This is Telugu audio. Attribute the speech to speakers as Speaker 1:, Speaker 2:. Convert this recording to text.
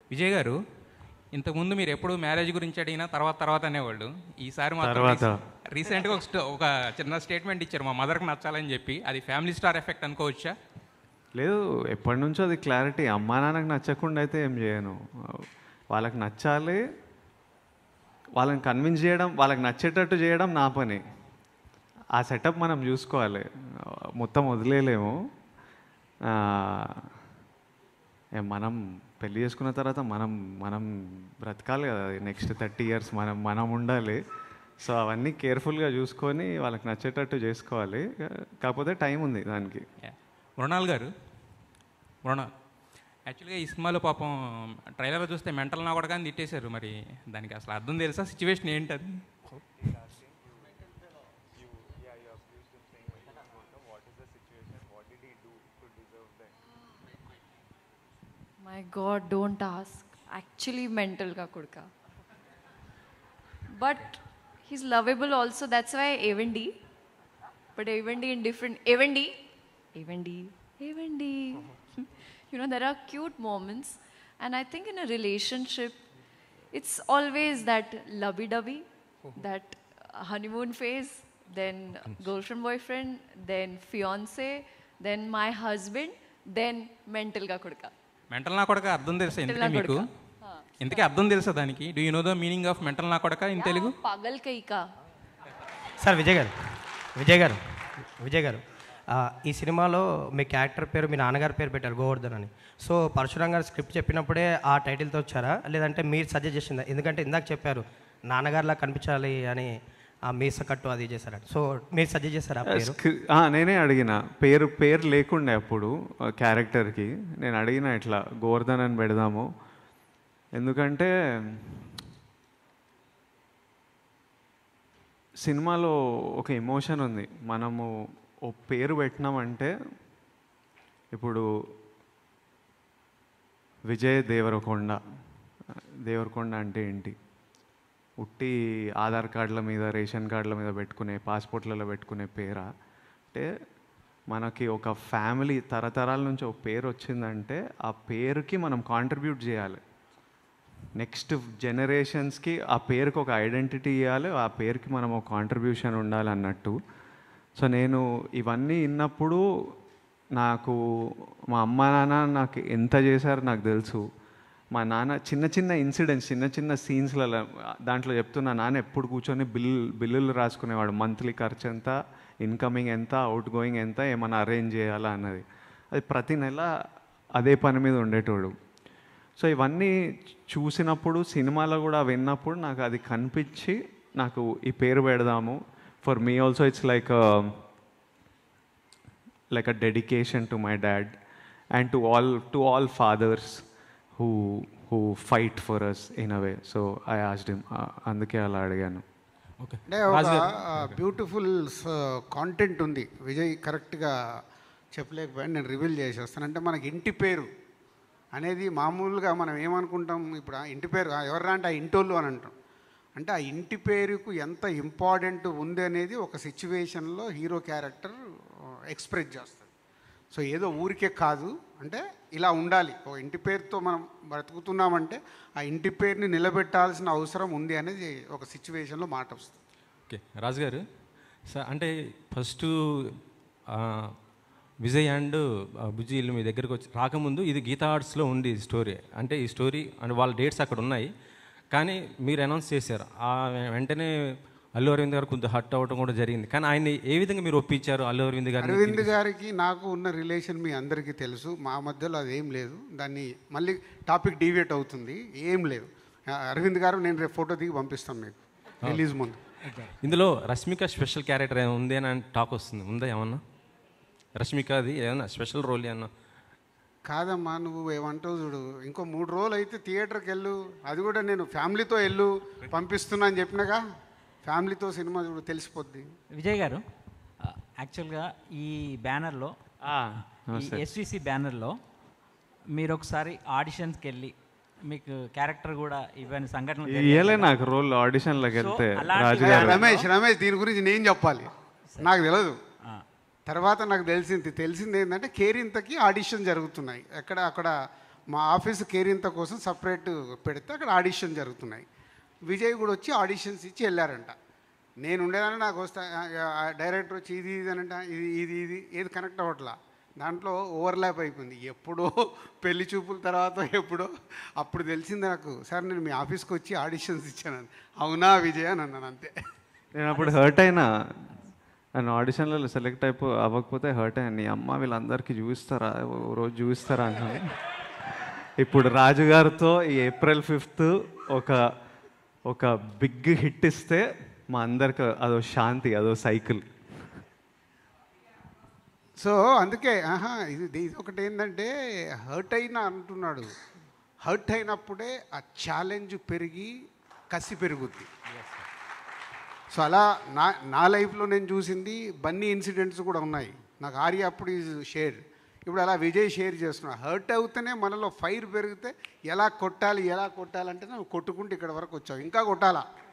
Speaker 1: విజయ్ గారు ఇంతకుముందు మీరు ఎప్పుడు మ్యారేజ్ గురించి అడిగినా తర్వాత తర్వాత అనేవాళ్ళు ఈసారి
Speaker 2: తర్వాత.
Speaker 1: రీసెంట్గా ఒక స్టో- ఒక చిన్న స్టేట్మెంట్ ఇచ్చారు మా మదర్కి నచ్చాలని చెప్పి అది ఫ్యామిలీ స్టార్ ఎఫెక్ట్ అనుకోవచ్చా
Speaker 2: లేదు ఎప్పటి నుంచో అది క్లారిటీ అమ్మా నాన్నకు నచ్చకుండా అయితే ఏం చేయను వాళ్ళకి నచ్చాలి వాళ్ళని కన్విన్స్ చేయడం వాళ్ళకి నచ్చేటట్టు చేయడం నా పని ఆ సెటప్ మనం చూసుకోవాలి మొత్తం వదిలేయలేము ఆ, ఏ మనం పెళ్లి చేసుకున్న తర్వాత మనం మనం బ్రతకాలి కదా నెక్స్ట్ థర్టీ ఇయర్స్ మనం మనం ఉండాలి సో అవన్నీ కేర్ఫుల్గా చూసుకొని వాళ్ళకి నచ్చేటట్టు చేసుకోవాలి కాకపోతే టైం ఉంది దానికి
Speaker 1: మృణాల్ గారు మృణాల్ యాక్చువల్గా ఈ సినిమాలో పాపం ట్రైలర్ చూస్తే మెంటల్ నా కూడా కానీ తిట్టేశారు మరి దానికి అసలు అర్థం తెలుసా సిచ్యువేషన్ ఏంటి అది
Speaker 3: my God don't ask actually మెంటల్గా కొడుక but he's lovable also that's why ఏవండి బట్ ఏవండి ఇన్ డిఫరెంట్ ఏవండి ఏవండి ఏవండి you know there are cute moments and i think in a relationship it's always that lovey-dovey that honeymoon phase then girlfriend boyfriend then fiance then my husband then mental ga kuduka
Speaker 1: mental నా కొడక అర్థం తెలుసా
Speaker 3: Mental
Speaker 1: ఇంతకీ
Speaker 3: నా
Speaker 1: మీకు
Speaker 3: కొడక.
Speaker 1: ఇంతకీ అర్థం తెలుసా దానికి do you know the meaning of mental నా కొడక in Telugu
Speaker 3: pagal kai ka
Speaker 4: sir Vijay garu Vijay garu Vijay గారు ఆ, ఈ సినిమాలో మీ క్యారెక్టర్ పేరు మీ నాన్నగారి పేరు పెట్టారు గోవర్ధన్ అని సో పరశురామ్ గారు స్క్రిప్ట్ చెప్పినప్పుడే ఆ టైటిల్తో వచ్చారా లేదంటే మీరు సజెస్ట్ చేసిందా ఎందుకంటే ఇందాక చెప్పారు నాన్నగారిలా కనిపించాలి అని ఆ మీస కట్టు అది చేశారట సో మీరు సజెస్ట్ చేశారా ఆ పేరు
Speaker 2: స్క్రి- ఆ, నేనే అడిగిన పేరు పేరు లేకుండే అప్పుడు ఆ, క్యారెక్టర్కి నేను అడిగిన ఇట్లా గోవర్ధన్ అని పెడదాము ఎందుకంటే సినిమాలో ఒక ఎమోషన్ ఉంది మనము ఓ పేరు పెట్టినామంటే ఇప్పుడు విజయ్ దేవరకొండ దేవరకొండ అంటే ఏంటి ఉట్టి ఆధార్ కార్డుల మీద రేషన్ కార్డుల మీద పెట్టుకునే పాస్పోర్ట్లలో పెట్టుకునే పేరా అంటే మనకి ఒక ఫ్యామిలీ తరతరాల నుంచి ఒక పేరు వచ్చిందంటే ఆ పేరుకి మనం కాంట్రిబ్యూట్ చేయాలి నెక్స్ట్ జనరేషన్స్కి ఆ పేరుకి ఒక ఐడెంటిటీ ఇవ్వాలి ఆ పేరుకి మనం ఒక కాంట్రిబ్యూషన్ ఉండాలి అన్నట్టు సో నేను ఇవన్నీ విన్నప్పుడు నాకు మా అమ్మ నాన్న నాకు ఎంత చేశారో నాకు తెలుసు మా నాన్న చిన్న చిన్న ఇన్సిడెంట్స్ చిన్న చిన్న సీన్స్లలో దాంట్లో చెప్తున్నా నాన్న ఎప్పుడు కూర్చొని బిల్ బిల్లులు రాసుకునేవాడు మంత్లీ ఖర్చు ఎంత ఇన్కమింగ్ ఎంత అవుట్ గోయింగ్ ఎంత ఏమైనా అరేంజ్ చేయాలా అన్నది అది ప్రతి నెల అదే పని మీద ఉండేటోడు సో ఇవన్నీ చూసినప్పుడు సినిమాలో కూడా విన్నప్పుడు నాకు అది కనిపించి నాకు ఈ పేరు పెడదాము for me also it's like like a dedication to my dad and to all to all fathers who who fight for us in away so I asked him అందుకే అలా అడిగాను
Speaker 5: అంటే ఒక బ్యూటిఫుల్ కాంటెంట్ ఉంది విజయ్ కరెక్ట్గా చెప్పలేకపోయాను నేను రివీల్ చేసేస్తాను అంటే మనకి ఇంటి పేరు అనేది మామూలుగా మనం ఏమనుకుంటాం ఇప్పుడు ఆ ఇంటి పేరు ఆ ఎవర్రా అంటే ఆ ఇంటోళ్ళు అని అంటాం అంటే ఆ ఇంటి పేరుకు ఎంత ఇంపార్టెంట్ ఉంది అనేది ఒక సిచ్యువేషన్లో హీరో క్యారెక్టర్ ఎక్స్ప్రెస్ చేస్తుంది సో ఏదో ఊరికే కాదు అంటే ఇలా ఉండాలి ఓ ఇంటి పేరుతో మనం బ్రతుకుతున్నామంటే ఆ ఇంటి పేరుని నిలబెట్టాల్సిన అవసరం ఉంది అనేది ఒక సిచ్యువేషన్లో మాట వస్తుంది
Speaker 6: ఓకే రాజు గారు సార్ అంటే ఫస్ట్ విజయ్ అండ్ బుజ్జి ఇల్లు మీ దగ్గరకు వచ్చి రాకముందు ఇది గీతా ఆర్ట్స్లో ఉంది ఈ స్టోరీ అంటే ఈ స్టోరీ అండ్ వాళ్ళ డేట్స్ అక్కడ ఉన్నాయి కానీ మీరు అనౌన్స్ చేశారు ఆ వెంటనే అల్లు అరవింద్ గారు కొంచెం హట్ అవ్వడం కూడా జరిగింది కానీ ఆయన్ని ఏ విధంగా మీరు ఒప్పించారు అల్లు అరవింద్ గారు
Speaker 5: అరవింద్ గారికి నాకు ఉన్న రిలేషన్ మీ అందరికీ తెలుసు మా మధ్యలో అది ఏం లేదు దాన్ని మళ్ళీ టాపిక్ డీవియేట్ అవుతుంది ఏం లేదు ఆ, అరవింద్ గారు నేను రేపు ఫోటో దిగి పంపిస్తాను మీకు రిలీజ్ ముందు
Speaker 6: ఇందులో రష్మిక స్పెషల్ క్యారెక్టర్ ఏమైనా ఉంది అని టాక్ వస్తుంది ఉందా ఏమన్నా రష్మికది ఏమన్నా స్పెషల్ రోల్ ఏమన్నా
Speaker 5: కాదమ్మా నువ్వు ఏమంటావు చూడు ఇంకో మూడు రోజులు అయితే థియేటర్కి వెళ్ళు అది కూడా నేను ఫ్యామిలీతో వెళ్ళు పంపిస్తున్నా అని చెప్పినగా ఫ్యామిలీతో సినిమా చూడు తెలిసిపోద్ది
Speaker 7: విజయ్ గారు ఆ, యాక్చువల్గా ఈ బ్యానర్లో ఈ
Speaker 2: నమస్తే.
Speaker 7: ఎస్విసి బ్యానర్లో మీరు ఒకసారి ఆడిషన్స్కి వెళ్ళి మీకు క్యారెక్టర్ కూడా ఇవన్నీ సంఘటనలు జరిగాయి
Speaker 2: ఇయ్యలే
Speaker 7: కదా.
Speaker 2: నాకు రోల్ ఆడిషన్లోకి వెళ్తే
Speaker 7: అలాంటి
Speaker 2: రాజు
Speaker 5: ఏ,
Speaker 2: గారు
Speaker 5: రమేష్ రమేష్ దీని గురించి నేను చెప్పాలి నాకు తెలియదు తర్వాత నాకు తెలిసింది తెలిసింది ఏంటంటే కేరింతకి ఆడిషన్ జరుగుతున్నాయి ఎక్కడ అక్కడ మా ఆఫీస్ కేరింత కోసం సపరేట్ పెడితే అక్కడ ఆడిషన్ జరుగుతున్నాయి విజయ్ కూడా వచ్చి ఆడిషన్స్ ఇచ్చి వెళ్ళారంట నేను ఉండేదాన్ని నాకు వస్తా డైరెక్టర్ వచ్చి ఇది ఇది అనంట ఇది ఇది ఇది ఏది కనెక్ట్ అవ్వట్లా దాంట్లో ఓవర్లాప్ అయిపోయింది ఎప్పుడో పెళ్లి చూపుల తర్వాత ఎప్పుడో అప్పుడు తెలిసింది నాకు సార్ నేను మీ ఆఫీస్కి వచ్చి ఆడిషన్స్ ఇచ్చాను అవునా విజయ్ అని అన్నాను అంతే
Speaker 2: నేను అప్పుడు హర్ట్ అయినా నన్ను ఆడిషన్లలో సెలెక్ట్ అయిపో అవ్వకపోతే హర్ట్ అయ్యాను నీ అమ్మ వీళ్ళందరికీ చూస్తారా ఓ రోజు చూస్తారా అన్నాను ఇప్పుడు రాజు గారితో ఈ ఏప్రిల్ ఫిఫ్త్ ఒక ఒక బిగ్ హిట్ ఇస్తే మా అందరికి అదో శాంతి అదో సైకిల్
Speaker 5: సో అందుకే ఆహా ఇది ఇది ఒకటి ఏంటంటే హర్ట్ అయినా అంటున్నాడు హర్ట్ అయినప్పుడే ఆ ఛాలెంజ్ పెరిగి కసి పెరుగుద్ది సో అలా నా నా లైఫ్లో నేను చూసింది బన్నీ ఇన్సిడెంట్స్ కూడా ఉన్నాయి నాకు ఆర్య అప్పుడు ఈజ్ షేర్ ఇప్పుడు అలా విజయ్ షేర్ చేస్తున్నా హర్ట్ అవుతేనే మనలో ఫైర్ పెరిగితే ఎలా కొట్టాలి ఎలా కొట్టాలంటే నువ్వు కొట్టుకుంటూ ఇక్కడ వరకు వచ్చావు ఇంకా కొట్టాలా